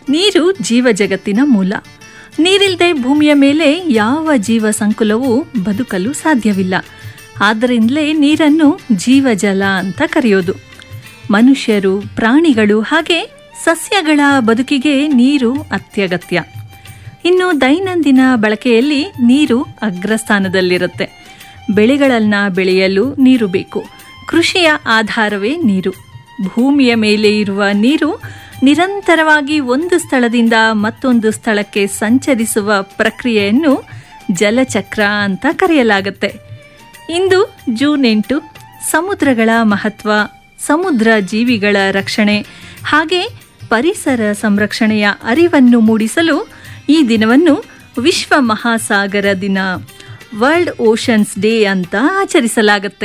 ನೀರು ಜೀವ ಜಗತ್ತಿನ ಮೂಲ ನೀರಿಲ್ಲದೆ ಭೂಮಿಯ ಮೇಲೆ ಯಾವ ಜೀವ ಸಂಕುಲವೂ ಬದುಕಲು ಸಾಧ್ಯವಿಲ್ಲ ಆದ್ದರಿಂದಲೇ ನೀರನ್ನು ಜೀವಜಲ ಅಂತ ಕರೆಯೋದು ಮನುಷ್ಯರು ಪ್ರಾಣಿಗಳು ಹಾಗೆ ಸಸ್ಯಗಳ ಬದುಕಿಗೆ ನೀರು ಅತ್ಯಗತ್ಯ ಇನ್ನು ದೈನಂದಿನ ಬಳಕೆಯಲ್ಲಿ ನೀರು ಅಗ್ರಸ್ಥಾನದಲ್ಲಿರುತ್ತೆ ಬೆಳೆಗಳನ್ನು ಬೆಳೆಯಲು ನೀರು ಬೇಕು ಕೃಷಿಯ ಆಧಾರವೇ ನೀರು ಭೂಮಿಯ ಮೇಲೆ ಇರುವ ನೀರು ನಿರಂತರವಾಗಿ ಒಂದು ಸ್ಥಳದಿಂದ ಮತ್ತೊಂದು ಸ್ಥಳಕ್ಕೆ ಸಂಚರಿಸುವ ಪ್ರಕ್ರಿಯೆಯನ್ನು ಜಲಚಕ್ರ ಅಂತ ಕರೆಯಲಾಗುತ್ತೆ ಇಂದು ಜೂನ್ ಎಂಟು ಸಮುದ್ರಗಳ ಮಹತ್ವ ಸಮುದ್ರ ಜೀವಿಗಳ ರಕ್ಷಣೆ ಹಾಗೆ ಪರಿಸರ ಸಂರಕ್ಷಣೆಯ ಅರಿವನ್ನು ಮೂಡಿಸಲು ಈ ದಿನವನ್ನು ವಿಶ್ವ ಮಹಾಸಾಗರ ದಿನ ವರ್ಲ್ಡ್ ಓಷನ್ಸ್ ಡೇ ಅಂತ ಆಚರಿಸಲಾಗುತ್ತೆ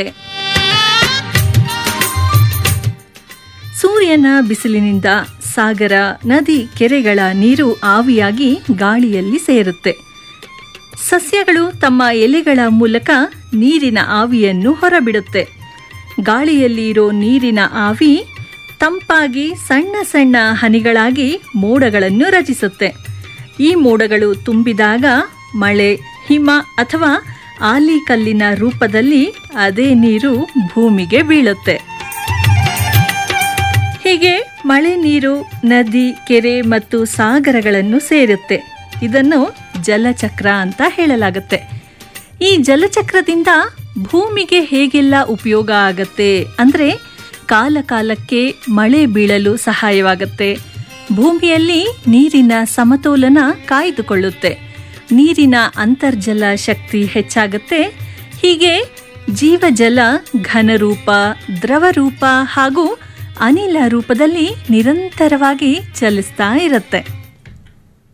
ಸೂರ್ಯನ ಬಿಸಿಲಿನಿಂದ ಸಾಗರ ನದಿ ಕೆರೆಗಳ ನೀರು ಆವಿಯಾಗಿ ಗಾಳಿಯಲ್ಲಿ ಸೇರುತ್ತೆ ಸಸ್ಯಗಳು ತಮ್ಮ ಎಲೆಗಳ ಮೂಲಕ ನೀರಿನ ಆವಿಯನ್ನು ಹೊರಬಿಡುತ್ತೆ ಗಾಳಿಯಲ್ಲಿ ಇರೋ ನೀರಿನ ಆವಿ ತಂಪಾಗಿ ಸಣ್ಣ ಸಣ್ಣ ಹನಿಗಳಾಗಿ ಮೋಡಗಳನ್ನು ರಚಿಸುತ್ತೆ ಈ ಮೋಡಗಳು ತುಂಬಿದಾಗ ಮಳೆ ಹಿಮ ಅಥವಾ ಆಲಿಕಲ್ಲಿನ ರೂಪದಲ್ಲಿ ಅದೇ ನೀರು ಭೂಮಿಗೆ ಬೀಳುತ್ತೆ ಹೀಗೆ ಮಳೆ ನೀರು ನದಿ ಕೆರೆ ಮತ್ತು ಸಾಗರಗಳನ್ನು ಸೇರುತ್ತೆ ಇದನ್ನು ಜಲಚಕ್ರ ಅಂತ ಹೇಳಲಾಗುತ್ತೆ ಈ ಜಲಚಕ್ರದಿಂದ ಭೂಮಿಗೆ ಹೇಗೆಲ್ಲ ಉಪಯೋಗ ಆಗತ್ತೆ ಅಂದರೆ ಕಾಲ ಕಾಲಕ್ಕೆ ಮಳೆ ಬೀಳಲು ಸಹಾಯವಾಗುತ್ತೆ ಭೂಮಿಯಲ್ಲಿ ನೀರಿನ ಸಮತೋಲನ ಕಾಯ್ದುಕೊಳ್ಳುತ್ತೆ ನೀರಿನ ಅಂತರ್ಜಲ ಶಕ್ತಿ ಹೆಚ್ಚಾಗುತ್ತೆ ಹೀಗೆ ಜೀವಜಲ ಘನರೂಪ ದ್ರವರೂಪ ಹಾಗೂ ಅನಿಲ ರೂಪದಲ್ಲಿ ನಿರಂತರವಾಗಿ ಚಲಿಸ್ತಾ ಇರುತ್ತೆ